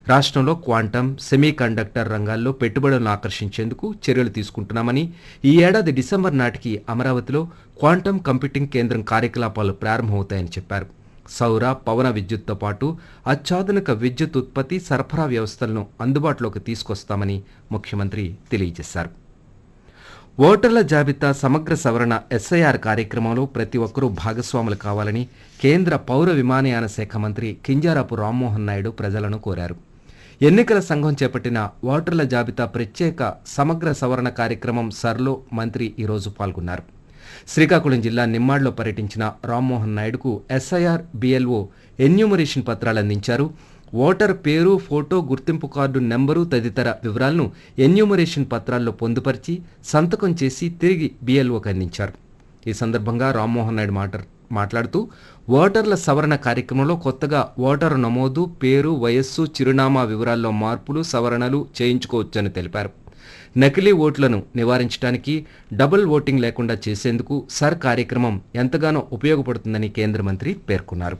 రాష్ట్రంలో quantum semi conductor రంగాల్లో పెట్టుబడులను ఆకర్షించేందుకు చర్యలు తీసుకుంటున్నామని ఈ ఏడాది డిసెంబర్ నాటికి అమరావతిలో క్వాంటం కంప్యూటింగ్ కేంద్రం కార్యకలాపాలు ప్రారంభమవుతాయని చెప్పారు సౌర పవన విద్యుత్తో పాటు అత్యాధునిక విద్యుత్ ఉత్పత్తి సరఫరా వ్యవస్థలను అందుబాటులోకి తీసుకొస్తామని ముఖ్యమంత్రి తెలియజేశారు ఓటర్ల జాబితా సమగ్ర సవరణ ఎస్ఐఆర్ కార్యక్రమంలో ప్రతి ఒక్కరూ భాగస్వాములు కావాలని కేంద్ర పౌర విమానయాన శాఖ మంత్రి కింజారాపు రామ్మోహన్ నాయుడు ప్రజలను కోరారు ఎన్నికల సంఘం చేపట్టిన ఓటర్ల జాబితా ప్రత్యేక సమగ్ర సవరణ కార్యక్రమం సర్లో మంత్రి ఈరోజు పాల్గొన్నారు శ్రీకాకుళం జిల్లా నిమ్మాడ్లో పర్యటించిన రామ్మోహన్ నాయుడుకు ఎస్ఐఆర్ బిఎల్ఓ ఎన్యూమరేషన్ పత్రాలు అందించారు ఓటర్ పేరు ఫోటో గుర్తింపు కార్డు నెంబరు తదితర వివరాలను ఎన్యూమరేషన్ పత్రాల్లో పొందుపరిచి సంతకం చేసి తిరిగి బిఎల్ఓకి అందించారు ఈ సందర్భంగా రామ్మోహన్ నాయుడు మాట మాట్లాడుతూ ఓటర్ల సవరణ కార్యక్రమంలో కొత్తగా ఓటరు నమోదు పేరు వయస్సు చిరునామా వివరాల్లో మార్పులు సవరణలు చేయించుకోవచ్చని తెలిపారు నకిలీ ఓట్లను నివారించడానికి డబుల్ ఓటింగ్ లేకుండా చేసేందుకు సర్ కార్యక్రమం ఎంతగానో ఉపయోగపడుతుందని కేంద్ర మంత్రి పేర్కొన్నారు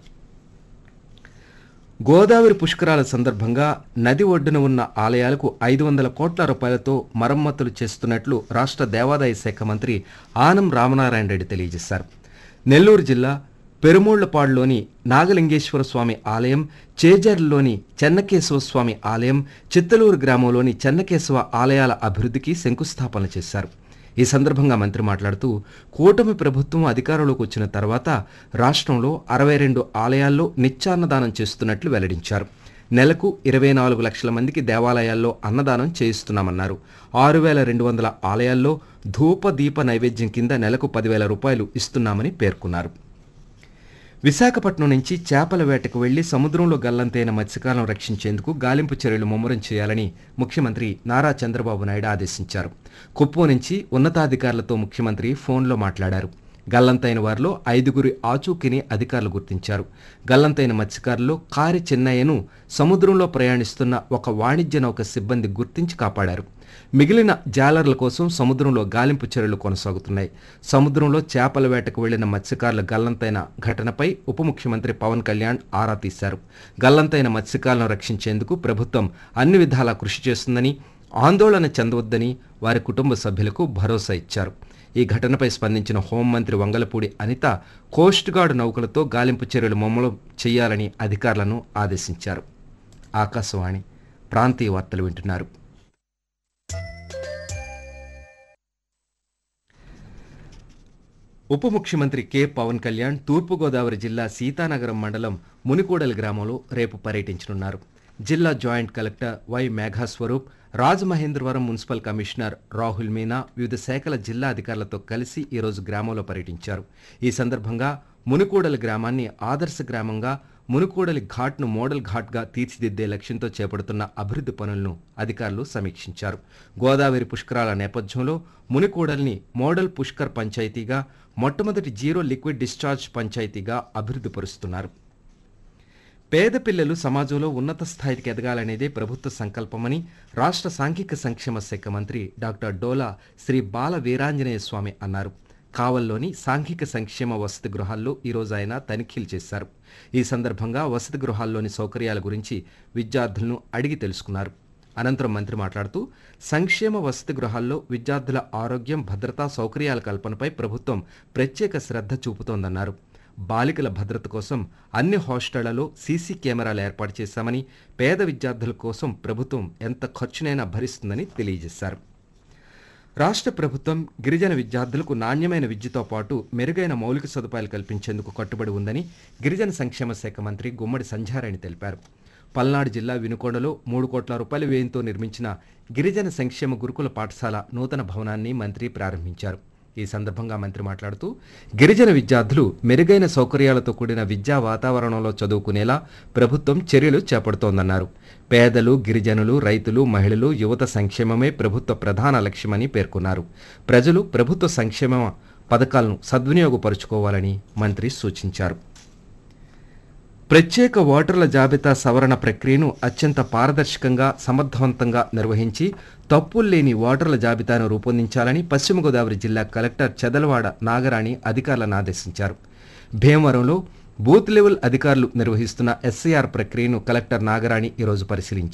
గోదావరి పుష్కరాల సందర్భంగా నది ఒడ్డున ఉన్న ఆలయాలకు ఐదు వందల కోట్ల రూపాయలతో మరమ్మతులు చేస్తున్నట్లు రాష్ట్ర దేవాదాయ శాఖ మంత్రి ఆనం రామనారాయణ రెడ్డి తెలియజేశారు నెల్లూరు జిల్లా పెరుమూళ్లపాడులోని నాగలింగేశ్వర స్వామి ఆలయం చేజర్లోని చెన్నకేశవ స్వామి ఆలయం చిత్తలూరు గ్రామంలోని చెన్నకేశవ ఆలయాల అభివృద్ధికి శంకుస్థాపన చేశారు ఈ సందర్భంగా మంత్రి మాట్లాడుతూ కూటమి ప్రభుత్వం అధికారంలోకి వచ్చిన తర్వాత రాష్ట్రంలో అరవై రెండు ఆలయాల్లో నిత్యాన్నదానం చేస్తున్నట్లు వెల్లడించారు నెలకు ఇరవై నాలుగు లక్షల మందికి దేవాలయాల్లో అన్నదానం చేయిస్తున్నామన్నారు ఆరు వేల రెండు వందల ఆలయాల్లో ధూప దీప నైవేద్యం కింద నెలకు పదివేల రూపాయలు ఇస్తున్నామని పేర్కొన్నారు విశాఖపట్నం నుంచి చేపల వేటకు వెళ్లి సముద్రంలో గల్లంతైన మత్స్యకాలను రక్షించేందుకు గాలింపు చర్యలు ముమ్మరం చేయాలని ముఖ్యమంత్రి నారా చంద్రబాబు నాయుడు ఆదేశించారు కుప్పం నుంచి ఉన్నతాధికారులతో ముఖ్యమంత్రి ఫోన్లో మాట్లాడారు గల్లంతైన వారిలో ఐదుగురి ఆచూకీని అధికారులు గుర్తించారు గల్లంతైన మత్స్యకారుల్లో కారి చెన్నయ్యను సముద్రంలో ప్రయాణిస్తున్న ఒక వాణిజ్య నౌక సిబ్బంది గుర్తించి కాపాడారు మిగిలిన జాలర్ల కోసం సముద్రంలో గాలింపు చర్యలు కొనసాగుతున్నాయి సముద్రంలో చేపల వేటకు వెళ్లిన మత్స్యకారుల గల్లంతైన ఘటనపై ఉప ముఖ్యమంత్రి పవన్ కళ్యాణ్ ఆరా తీశారు గల్లంతైన మత్స్యకారులను రక్షించేందుకు ప్రభుత్వం అన్ని విధాలా కృషి చేస్తుందని ఆందోళన చెందవద్దని వారి కుటుంబ సభ్యులకు భరోసా ఇచ్చారు ఈ ఘటనపై స్పందించిన హోంమంత్రి వంగలపూడి అనిత కోస్ట్ గార్డ్ నౌకలతో గాలింపు చర్యలు మమ్మలం చేయాలని అధికారులను ఆదేశించారు ఆకాశవాణి ప్రాంతీయ వార్తలు వింటున్నారు ఉప ముఖ్యమంత్రి కె పవన్ కళ్యాణ్ తూర్పుగోదావరి జిల్లా సీతానగరం మండలం మునికోడలి గ్రామంలో రేపు పర్యటించనున్నారు జిల్లా joint collector Y Meghaswarup Rajamahendravaram municipal commissioner Rahul Meena వివిధ శాఖల జిల్లా అధికారులతో కలిసి ఈరోజు గ్రామంలో పర్యటించారు ఈ సందర్భంగా మునుకోడలి గ్రామాన్ని ఆదర్శ గ్రామంగా మునుకోడలి ఘాట్ను మోడల్ ఘాట్గా తీర్చిదిద్దే లక్ష్యంతో చేపడుతున్న అభివృద్ధి పనులను అధికారులు సమీక్షించారు గోదావరి పుష్కరాల నేపథ్యంలో మునికోడల్ని మోడల్ పుష్కర్ పంచాయతీగా మొట్టమొదటి జీరో లిక్విడ్ డిశ్చార్జ్ పంచాయతీగా అభివృద్ధి పరుస్తున్నారు పేద పిల్లలు సమాజంలో ఉన్నత స్థాయికి ఎదగాలనేదే ప్రభుత్వ సంకల్పమని రాష్ట్ర సాంఘిక సంక్షేమ శాఖ మంత్రి డాక్టర్ డోలా శ్రీ బాల వీరాంజనేయ స్వామి అన్నారు కావల్లోని సాంఘిక సంక్షేమ వసతి గృహాల్లో ఈరోజు ఆయన తనిఖీలు చేశారు ఈ సందర్భంగా వసతి గృహాల్లోని సౌకర్యాల గురించి విద్యార్థులను అడిగి తెలుసుకున్నారు అనంతరం మంత్రి మాట్లాడుతూ సంక్షేమ వసతి గృహాల్లో విద్యార్థుల ఆరోగ్యం భద్రతా సౌకర్యాల కల్పనపై ప్రభుత్వం ప్రత్యేక శ్రద్ధ చూపుతోందన్నారు బాలికల భద్రత కోసం అన్ని హాస్టళ్లలో సీసీ కెమెరాలు ఏర్పాటు చేశామని పేద విద్యార్థుల కోసం ప్రభుత్వం ఎంత ఖర్చునైనా భరిస్తుందని తెలియజేశారు రాష్ట్ర ప్రభుత్వం గిరిజన విద్యార్థులకు నాణ్యమైన విద్యతో పాటు మెరుగైన మౌలిక సదుపాయాలు కల్పించేందుకు కట్టుబడి ఉందని గిరిజన సంక్షేమ శాఖ మంత్రి గుమ్మడి సంధ్యారాణి తెలిపారు పల్నాడు జిల్లా వినుకొండలో మూడు కోట్ల రూపాయల వ్యయంతో నిర్మించిన గిరిజన సంక్షేమ గురుకుల పాఠశాల నూతన భవనాన్ని మంత్రి ప్రారంభించారు ఈ సందర్భంగా మంత్రి మాట్లాడుతూ గిరిజన విద్యార్థులు మెరుగైన సౌకర్యాలతో కూడిన విద్యా వాతావరణంలో చదువుకునేలా ప్రభుత్వం చర్యలు చేపడుతోందన్నారు పేదలు గిరిజనులు రైతులు మహిళలు యువత సంక్షేమమే ప్రభుత్వ ప్రధాన లక్ష్యమని పేర్కొన్నారు ప్రజలు ప్రభుత్వ సంక్షేమ పథకాలను సద్వినియోగపరుచుకోవాలని మంత్రి సూచించారు ప్రత్యేక ఓటర్ల జాబితా సవరణ ప్రక్రియను అత్యంత పారదర్శకంగా సమర్థవంతంగా నిర్వహించి తప్పులు లేని ఓటర్ల జాబితాను రూపొందించాలని పశ్చిమ గోదావరి జిల్లా కలెక్టర్ చెదలవాడ నాగరాణి అధికారులను ఆదేశించారు భీమవరంలో బూత్ లెవెల్ అధికారులు నిర్వహిస్తున్న ఎస్ఐఆర్ ప్రక్రియను కలెక్టర్ నాగరాణి ఈరోజు పరిశీలించారు